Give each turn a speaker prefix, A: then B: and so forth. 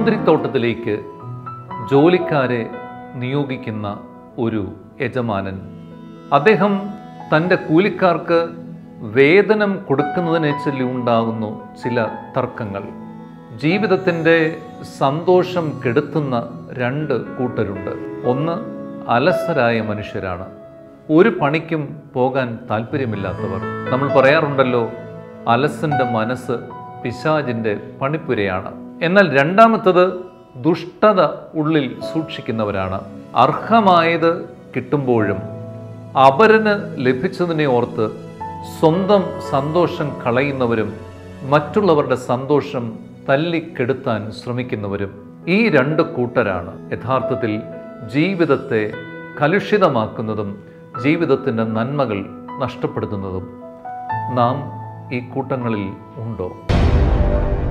A: മുന്തിരിത്തോട്ടത്തിലേക്ക് ജോലിക്കാരെ നിയോഗിക്കുന്ന ഒരു യജമാനൻ അദ്ദേഹം തൻ്റെ കൂലിക്കാർക്ക് വേതനം കൊടുക്കുന്നതിനെ ചൊല്ലി ഉണ്ടാകുന്നു ചില തർക്കങ്ങൾ ജീവിതത്തിൻ്റെ സന്തോഷം കെടുത്തുന്ന രണ്ട് കൂട്ടരുണ്ട് ഒന്ന് അലസരായ മനുഷ്യരാണ് ഒരു പണിക്കും പോകാൻ താല്പര്യമില്ലാത്തവർ നമ്മൾ പറയാറുണ്ടല്ലോ അലസന്റെ മനസ്സ് പിശാജിൻ്റെ പണിപ്പുരയാണ് എന്നാൽ രണ്ടാമത്തത് ദുഷ്ടത ഉള്ളിൽ സൂക്ഷിക്കുന്നവരാണ് അർഹമായത് കിട്ടുമ്പോഴും അപരന് ലഭിച്ചതിനെ ഓർത്ത് സ്വന്തം സന്തോഷം കളയുന്നവരും മറ്റുള്ളവരുടെ സന്തോഷം തല്ലിക്കെടുത്താൻ ശ്രമിക്കുന്നവരും ഈ രണ്ട് കൂട്ടരാണ് യഥാർത്ഥത്തിൽ ജീവിതത്തെ കലുഷിതമാക്കുന്നതും ജീവിതത്തിൻ്റെ നന്മകൾ നഷ്ടപ്പെടുത്തുന്നതും നാം ഈ കൂട്ടങ്ങളിൽ ഉണ്ടോ